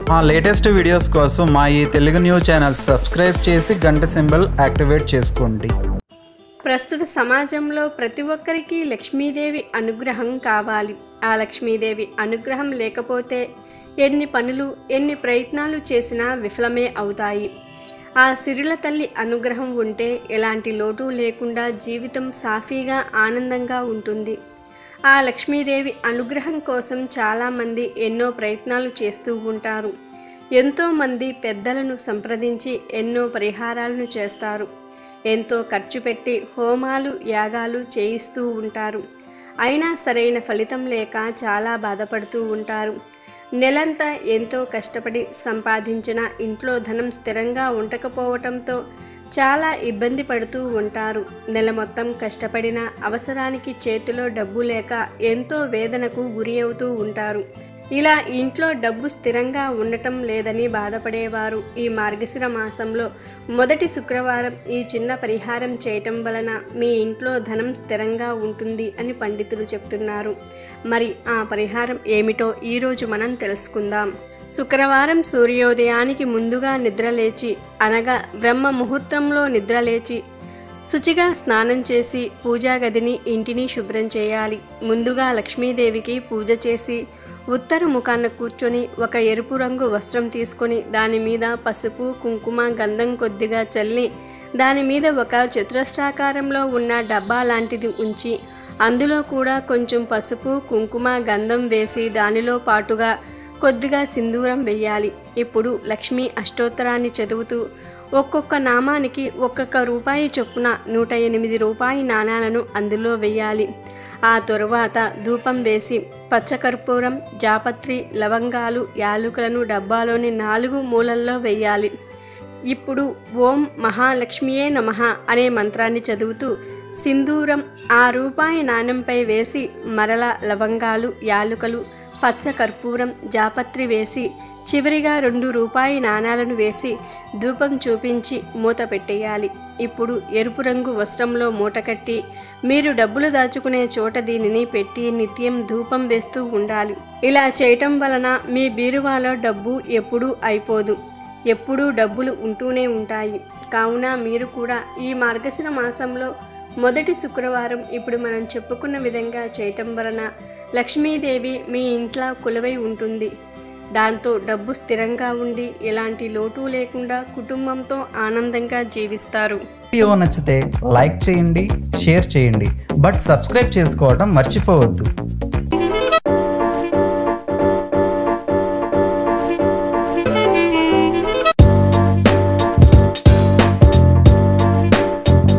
మా latest videos కోసం మా ఈ తెలుగు న్యూస్ ఛానల్ సబ్స్క్రైబ్ చేసి గంట సింబల్ యాక్టివేట్ చేసుకోండి ప్రస్తుత సమాజంలో ప్రతి ఒక్కరికి లక్ష్మీదేవి అనుగ్రహం కావాలి ఆ లక్ష్మీదేవి అనుగ్రహం లేకపోతే ఎన్ని పనులు ఎన్ని ప్రయత్నాలు చేసినా విఫలమే అవుతాయి ఆ సిరిల తల్లి అనుగ్రహం ఉంటే ఎలాంటి లోటు లేకుండా జీవితం సాఫీగా ఆనందంగా ఉంటుంది ఆ లక్ష్మీదేవి అనుగ్రహం కోసం చాలామంది ఎన్నో ప్రయత్నాలు చేస్తూ ఉంటారు ఎంతోమంది పెద్దలను సంప్రదించి ఎన్నో పరిహారాలను చేస్తారు ఎంతో ఖర్చు పెట్టి హోమాలు యాగాలు చేయిస్తూ ఉంటారు అయినా సరైన ఫలితం లేక చాలా బాధపడుతూ ఉంటారు నెలంతా ఎంతో కష్టపడి సంపాదించిన ఇంట్లో ధనం స్థిరంగా ఉండకపోవటంతో చాలా ఇబ్బంది పడుతూ ఉంటారు నెల మొత్తం కష్టపడిన అవసరానికి చేతిలో డబ్బు లేక ఎంతో వేదనకు గురి అవుతూ ఉంటారు ఇలా ఇంట్లో డబ్బు స్థిరంగా ఉండటం లేదని బాధపడేవారు ఈ మార్గశిర మాసంలో మొదటి శుక్రవారం ఈ చిన్న పరిహారం చేయటం వలన మీ ఇంట్లో ధనం స్థిరంగా ఉంటుంది అని పండితులు చెప్తున్నారు మరి ఆ పరిహారం ఏమిటో ఈరోజు మనం తెలుసుకుందాం శుక్రవారం సూర్యోదయానికి ముందుగా నిద్రలేచి అనగా బ్రహ్మ ముహూర్తంలో నిద్రలేచి శుచిగా స్నానం చేసి పూజా గదిని ఇంటిని శుభ్రం చేయాలి ముందుగా లక్ష్మీదేవికి పూజ చేసి ఉత్తర ముఖాన కూర్చొని ఒక ఎరుపు రంగు వస్త్రం తీసుకొని దాని మీద పసుపు కుంకుమ గంధం కొద్దిగా చల్లి దాని మీద ఒక చతురస్రాకారంలో ఉన్న డబ్బా లాంటిది ఉంచి అందులో కూడా కొంచెం పసుపు కుంకుమ గంధం వేసి దానిలో పాటుగా కొద్దిగా సింధూరం వెయ్యాలి ఇప్పుడు లక్ష్మీ అష్టోత్తరాన్ని చదువుతూ ఒక్కొక్క నామానికి ఒక్కొక్క రూపాయి చొప్పున నూట ఎనిమిది రూపాయి నాణాలను అందులో వెయ్యాలి ఆ తరువాత ధూపం వేసి పచ్చకర్పూరం జాపత్రి లవంగాలు యాలుకలను డబ్బాలోని నాలుగు మూలల్లో వెయ్యాలి ఇప్పుడు ఓం మహాలక్ష్మియే నమః అనే మంత్రాన్ని చదువుతూ సింధూరం ఆ రూపాయి నాణెంపై వేసి మరల లవంగాలు యాలుకలు పచ్చ కర్పూరం జాపత్రి వేసి చివరిగా రెండు రూపాయి నాణాలను వేసి ధూపం చూపించి మూత పెట్టేయాలి ఇప్పుడు ఎరుపు రంగు వస్త్రంలో మూట కట్టి మీరు డబ్బులు దాచుకునే చోట దీనిని పెట్టి నిత్యం ధూపం వేస్తూ ఉండాలి ఇలా చేయటం వలన మీ బీరువాలో డబ్బు ఎప్పుడూ అయిపోదు ఎప్పుడూ డబ్బులు ఉంటూనే ఉంటాయి కావున మీరు కూడా ఈ మార్గశిర మాసంలో మొదటి శుక్రవారం ఇప్పుడు మనం చెప్పుకున్న విధంగా చేయటం వలన లక్ష్మీదేవి మీ ఇంట్లో కొలువై ఉంటుంది దాంతో డబ్బు స్థిరంగా ఉండి ఎలాంటి లోటు లేకుండా కుటుంబంతో ఆనందంగా జీవిస్తారు వీడియో నచ్చితే లైక్ చేయండి షేర్ చేయండి బట్ సబ్స్క్రైబ్ చేసుకోవడం మర్చిపోవద్దు